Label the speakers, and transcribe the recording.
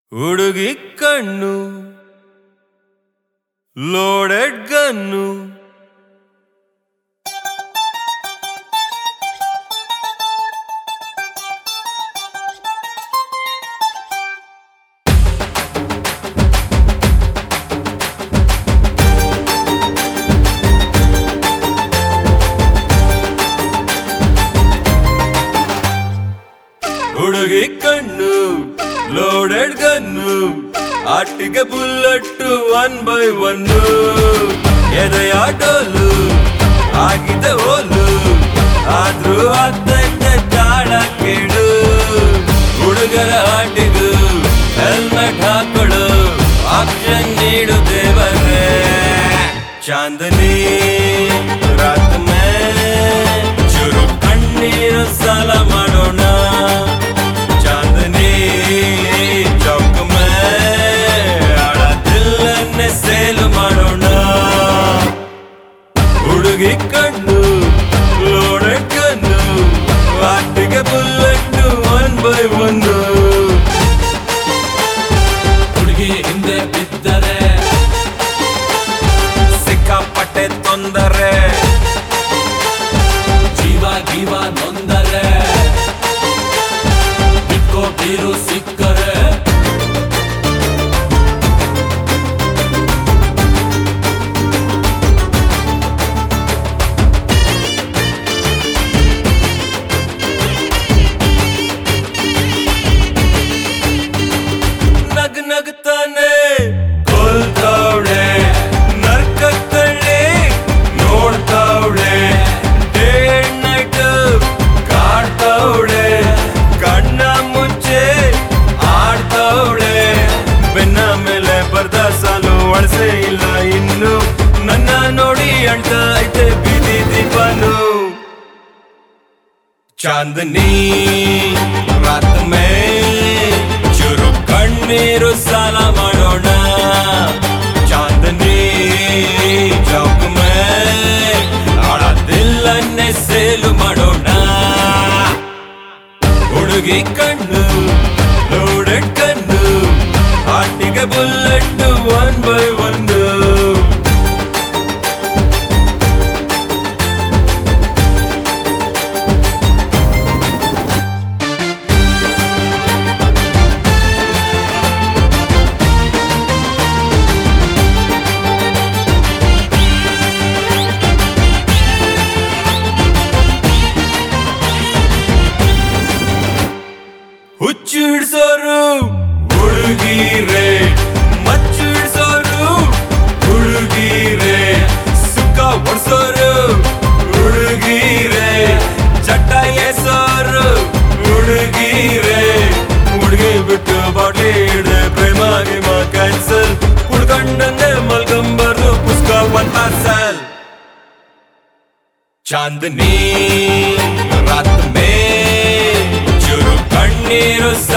Speaker 1: ಹುಡುಗಿ ಕಣ್ಣು loaded gun ಹುಡುಗಿ ಕಣ್ಣು ಲೋಡೆಡ್ ಗನ್ನು ಆಟಿಗೆ ಬುಲ್ಲಟ್ ಒನ್ ಬೈ ಒನ್ ಎದೆಯ ಡೋಲು ಆಗಿದೆ ಓಲು ಆದ್ರೂ ಆಗ್ತೈತೆ ತಾಳ ಕೇಳು ಹುಡುಗರ ಆಟಿಗೂ ಹೆಲ್ಮೆಟ್ ಹಾಕೊಡು ಆಕ್ಷನ್ ನೀಡು ದೇವರೇ ಚಾಂದನಿ ರಾತ್ ಮೇ ಚುರು ಕಣ್ಣೀರು ಸಾಲ ಮಾಡೋಣ ಚಾಂದನಿ ಚೌಕ್ ಮೇ ಆಡ ದಿಲ್ಲನ್ನೇ ಸೇಲು ಮಾಡೋಣ ಹುಡುಗಿ ಕಣ್ಣು ಲೋಡೆ ಕಣ್ಣು ವಾಟಿಗೆ ಬುಲ್ಲೆಟ್ ಒನ್ ಬೈ ಒಂದು
Speaker 2: ಹುಡುಗಿ ಹಿಂದೆ ಬಿದ್ದರೆ
Speaker 1: ಸಿಕ್ಕಾಪಟ್ಟೆ ತೊಂದರೆ
Speaker 2: ಜೀವ ಗೀವ ನೊಂದರೆ ಬಿಟ್ಕೋ ಬೀರು ಸಿಕ್ಕರೆ
Speaker 1: ನಗ್ ನಗ್ತಾನೆ ಕೊಲ್ತಾವ್ಳೆ ನರ್ಕತ್ತಳ್ಳಿ ನೋಡ್ತಾವ್ಳೆ ಡೇ ನೈಟ್ ಕಾಡ್ತಾವ್ಳೆ ಕಣ್ಣ ಮುಚ್ಚೆ ಆಡ್ತಾವ್ಳೆ ಬೆನ್ನ ಮೇಲೆ ಬರ್ದ ಸಾಲು ಅಳಸೆ ಇಲ್ಲ ಇನ್ನು ನನ್ನ ನೋಡಿ ಅಳ್ತಾ ಐತೆ ಬೀದಿ ದೀಪನು चांदनी रात में ಚುರು ಕಣ್ಣೀರು ಸಾಲ ಮಾಡೋಣ ಚಾಂದನಿ ಚೌಕ್ ಮೇ ಆಳ ದಿಲ್ಲನ್ನೇ ಸೇಲು ಮಾಡೋಣ ಹುಡುಗಿ ಕಣ್ಣು ಲೋಡೆಡ್ ಕಣ್ಣು ಆಟಿಗೆ ಬುಲ್ಲೆಟ್ ಒನ್ ಬೈ ಒಂದು ಹುಚ್ಚು ಹಿಡ್ಸೋರು ಹುಡುಗೀರೆ ಮಚ್ಚು ಹಿಡ್ಸೋರು ಹುಡುಗೀರೆ ಸುಖ ಹೊಡ್ಸೋರು ಹುಡುಗೀರೆ ಚಟ್ಟ ಎಸೋರು ಹುಡುಗೀರೆ ಹುಡುಗಿ ಬಿಟ್ಟು ಬಾಟ್ಲಿ ಹಿಡ್ದೆ ಪ್ರೇಮ ಗಿಮ ಕ್ಯಾನ್ಸಲ್ ಕುಡ್ಕೊಂಡಂಗೆ ಮಲ್ಕೊಂಬರ್ದು ಪುಸ್ತಕ ಒನ್ ಪಾರ್ಸಲ್ चांदनी रात में चुरु कಣ್ಣೀರು